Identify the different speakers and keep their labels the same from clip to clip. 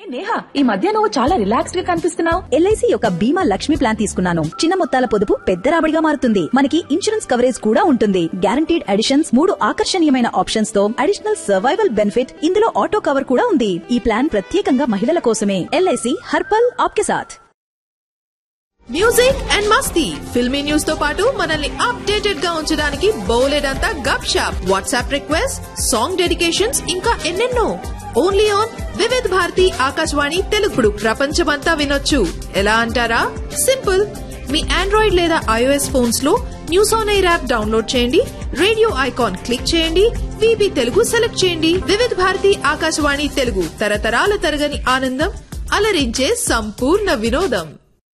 Speaker 1: నేహా ఈ మధ్య నువ్వు చాలా రిలాక్స్డ్ గా కనిపిస్తున్నావు
Speaker 2: ఎల్ఐసి యొక్క బీమా లక్ష్మి ప్లాన్ తీసుకున్నాను చిన్న మొత్తాల పొదుపు పెద్ద రాబడిగా మారుతుంది మనకి ఇన్సూరెన్స్ కవరేజ్ కూడా ఉంటుంది గ్యారంటీడ్ అడిషన్స్ మూడు ఆకర్షణీయమైన ఆప్షన్స్ తో అడిషనల్ సర్వైవల్ బెనిఫిట్ ఇందులో ఆటో కవర్ కూడా ఉంది ఈ ప్లాన్ ప్రత్యేకంగా మహిళల కోసమే ఎల్ఐసి హర్పల్ ఆప్కే సాథ్
Speaker 3: మ్యూజిక్ అండ్ మస్తీ ఫిల్మీ న్యూస్ తో పాటు మనల్ని అప్డేటెడ్ గా ఉంచడానికి బౌలెడంతా గప్ షాప్ వాట్సాప్ రిక్వెస్ట్ సాంగ్ డెడికేషన్స్ ఇంకా ఎన్నెన్నో ఓన్లీ ఆన్ వివిధ్ భారతి ఆకాశవాణి తెలుగుడు ప్రపంచమంతా వినొచ్చు ఎలా అంటారా సింపుల్ మీ ఆండ్రాయిడ్ లేదా ఐఓఎస్ ఫోన్స్ లో news on air app download చేయండి రేడియో ఐకాన్ క్లిక్ చేయండి విబి తెలుగు సెలెక్ట్ చేయండి వివిధ్ భారతి ఆకాశవాణి తెలుగు తరతరాల తరగని ఆనందం అలరించే సంపూర్ణ వినోదం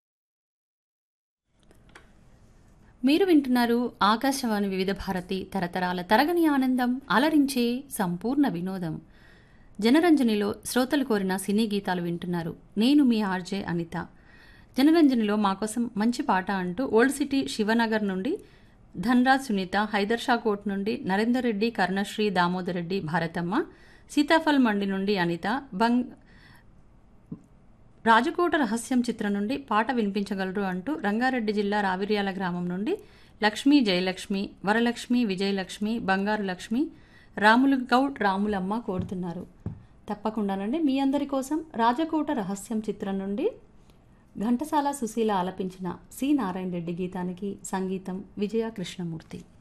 Speaker 4: మీరు వింటున్నారు ఆకాశవాణి వివిధ భారతి తరతరాల తరగని ఆనందం అలరించే సంపూర్ణ వినోదం జనరంజనిలో శ్రోతలు కోరిన సినీ గీతాలు వింటున్నారు నేను మీ ఆర్జే అనిత జనరంజనిలో మాకోసం మంచి పాట అంటూ ఓల్డ్ సిటీ శివనగర్ నుండి ధన్రాజ్ సునీత హైదర్ షా కోట్ నుండి నరేందర్ రెడ్డి కర్ణశ్రీ దామోదర్ రెడ్డి భారతమ్మ సీతాఫల్ మండి నుండి అనిత బంగ్ రాజకోట రహస్యం చిత్రం నుండి పాట వినిపించగలరు అంటూ రంగారెడ్డి జిల్లా రావిర్యాల గ్రామం నుండి లక్ష్మీ జయలక్ష్మి వరలక్ష్మి విజయలక్ష్మి బంగారు లక్ష్మి రాములు గౌడ్ రాములమ్మ కోరుతున్నారు తప్పకుండానండి మీ అందరి కోసం రాజకోట రహస్యం చిత్రం నుండి ఘంటసాల సుశీల ఆలపించిన సి నారాయణ రెడ్డి గీతానికి సంగీతం విజయ కృష్ణమూర్తి